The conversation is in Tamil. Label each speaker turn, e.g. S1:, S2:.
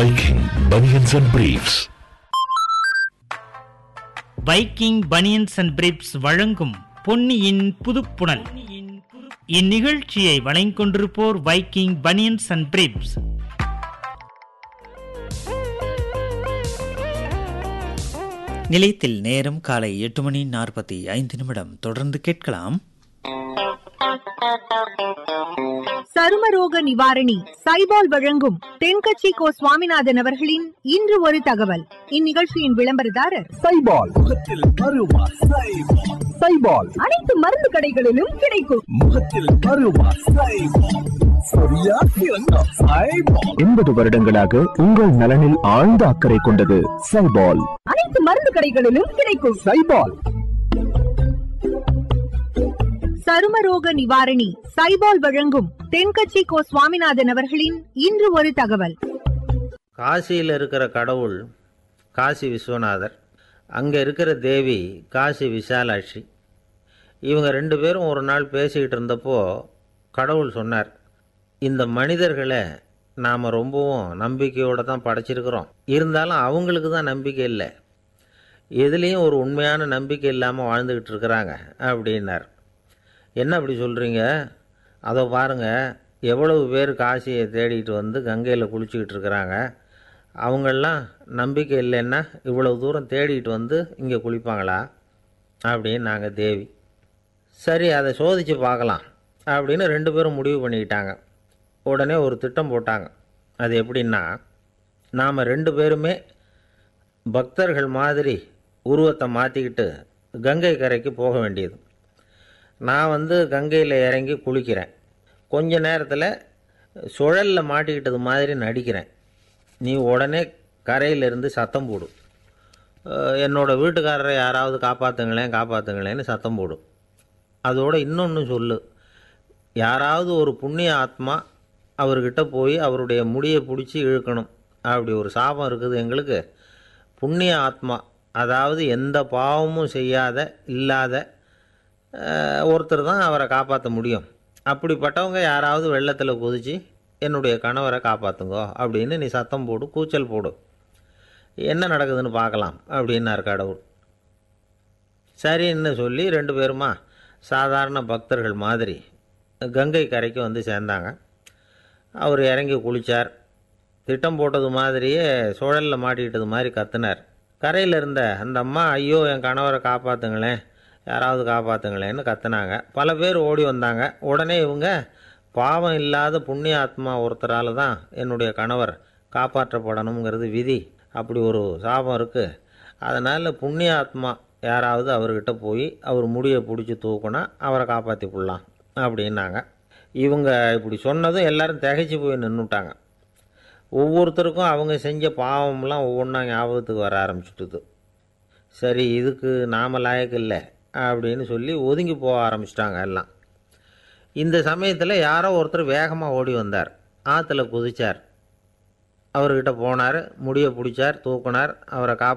S1: Viking Bunions and Briefs.
S2: Viking Banians and Briefs வழங்கும் பொன்னியின் புதுப்புணல் இந்நிகழ்ச்சியை வழங்கிக்கொண்டிருப்போர் வைக்கிங் பனியன்ஸ் அண்ட் பிரிப்ஸ்
S3: நிலையத்தில் நேரம் காலை எட்டு மணி நாற்பத்தி ஐந்து நிமிடம் தொடர்ந்து கேட்கலாம்
S4: சருமரோக நிவாரணி சைபால் வழங்கும் தென்கட்சி கோ சுவாமிநாதன் அவர்களின் இன்று ஒரு தகவல் இந்நிகழ்ச்சியின் விளம்பரதாரர்
S5: சைபால் முகத்தில் அருவா சைபால் சைபால்
S4: அனைத்து மருந்து கடைகளிலும் கிடைக்கும்
S5: முகத்தில் அருவா சைபால் சரியா சிறந்த சைபால் எண்பது வருடங்களாக உங்கள் நலனில் ஆழ்ந்த அக்கறை கொண்டது சைபால்
S4: அனைத்து மருந்து கடைகளிலும் கிடைக்கும்
S5: சைபால்
S4: சருமரோக நிவாரணி சைபால் வழங்கும் தென்கட்சி கோ சுவாமிநாதன் அவர்களின் இன்று ஒரு தகவல்
S6: காசியில் இருக்கிற கடவுள் காசி விஸ்வநாதர் அங்கே இருக்கிற தேவி காசி விசாலாட்சி இவங்க ரெண்டு பேரும் ஒரு நாள் பேசிக்கிட்டு இருந்தப்போ கடவுள் சொன்னார் இந்த மனிதர்களை நாம் ரொம்பவும் நம்பிக்கையோடு தான் படைச்சிருக்கிறோம் இருந்தாலும் அவங்களுக்கு தான் நம்பிக்கை இல்லை எதுலேயும் ஒரு உண்மையான நம்பிக்கை இல்லாமல் வாழ்ந்துக்கிட்டு இருக்கிறாங்க அப்படின்னார் என்ன அப்படி சொல்கிறீங்க அதோ பாருங்கள் எவ்வளவு பேர் காசியை தேடிட்டு வந்து கங்கையில் குளிச்சுக்கிட்டு இருக்கிறாங்க அவங்கெல்லாம் நம்பிக்கை இல்லைன்னா இவ்வளவு தூரம் தேடிட்டு வந்து இங்கே குளிப்பாங்களா அப்படின்னு நாங்கள் தேவி சரி அதை சோதித்து பார்க்கலாம் அப்படின்னு ரெண்டு பேரும் முடிவு பண்ணிக்கிட்டாங்க உடனே ஒரு திட்டம் போட்டாங்க அது எப்படின்னா நாம் ரெண்டு பேருமே பக்தர்கள் மாதிரி உருவத்தை மாற்றிக்கிட்டு கங்கை கரைக்கு போக வேண்டியது நான் வந்து கங்கையில் இறங்கி குளிக்கிறேன் கொஞ்ச நேரத்தில் சுழலில் மாட்டிக்கிட்டது மாதிரி நடிக்கிறேன் நீ உடனே கரையிலிருந்து சத்தம் போடு அஹ் என்னோட வீட்டுக்காரரை யாராவது காப்பாற்றுங்களேன் காப்பாற்றுங்களேன்னு சத்தம் போடு அதோட இன்னொன்று சொல்லு யாராவது ஒரு புண்ணிய ஆத்மா அவர்கிட்ட போய் அவருடைய முடியை பிடிச்சி இழுக்கணும் அப்படி ஒரு சாபம் இருக்குது எங்களுக்கு புண்ணிய ஆத்மா அதாவது எந்த பாவமும் செய்யாத இல்லாத அஹ், ஒருத்தர் தான் அவரை காப்பாற்ற முடியும் அப்படிப்பட்டவங்க யாராவது வெள்ளத்தில் குதித்து என்னுடைய கணவரை காப்பாற்றுங்கோ அப்படின்னு நீ சத்தம் போடு கூச்சல் போடு என்ன நடக்குதுன்னு பார்க்கலாம் அப்படின்னார் கடவுள் சரின்னு சொல்லி ரெண்டு பேருமா சாதாரண பக்தர்கள் மாதிரி கங்கை கரைக்கு வந்து சேர்ந்தாங்க அவர் இறங்கி குளித்தார் திட்டம் போட்டது மாதிரியே சுழலில் மாட்டிக்கிட்டது மாதிரி கத்துனார் கரையில் இருந்த அந்த அம்மா ஐயோ என் கணவரை காப்பாற்றுங்களேன் யாராவது காப்பாற்றுங்களேன்னு கத்துனாங்க பல பேர் ஓடி வந்தாங்க உடனே இவங்க பாவம் இல்லாத புண்ணிய ஆத்மா ஒருத்தரால் தான் என்னுடைய கணவர் காப்பாற்றப்படணுங்கிறது விதி அப்படி ஒரு சாபம் இருக்குது அதனால் புண்ணிய ஆத்மா யாராவது அவர்கிட்ட போய் அவர் முடியை பிடிச்சி தூக்குனா அவரை காப்பாற்றி கொள்ளலாம் அப்படின்னாங்க இவங்க இப்படி சொன்னதும் எல்லாரும் திகைச்சு போய் நின்றுட்டாங்க ஒவ்வொருத்தருக்கும் அவங்க செஞ்ச பாவம்லாம் ஒவ்வொன்றா ஞாபகத்துக்கு வர ஆரம்பிச்சுட்டுது சரி இதுக்கு நாம லாயக்கு இல்லை அப்படின்னு சொல்லி ஒதுங்கி போக ஆரம்பிச்சிட்டாங்க எல்லாம் இந்த சமயத்தில் யாரோ ஒருத்தர் வேகமாக ஓடி வந்தார் ஆற்றுல குதிச்சார் அவர்கிட்ட போனார் முடியை பிடிச்சார் தூக்குனார் அவரை காப்பாற்றி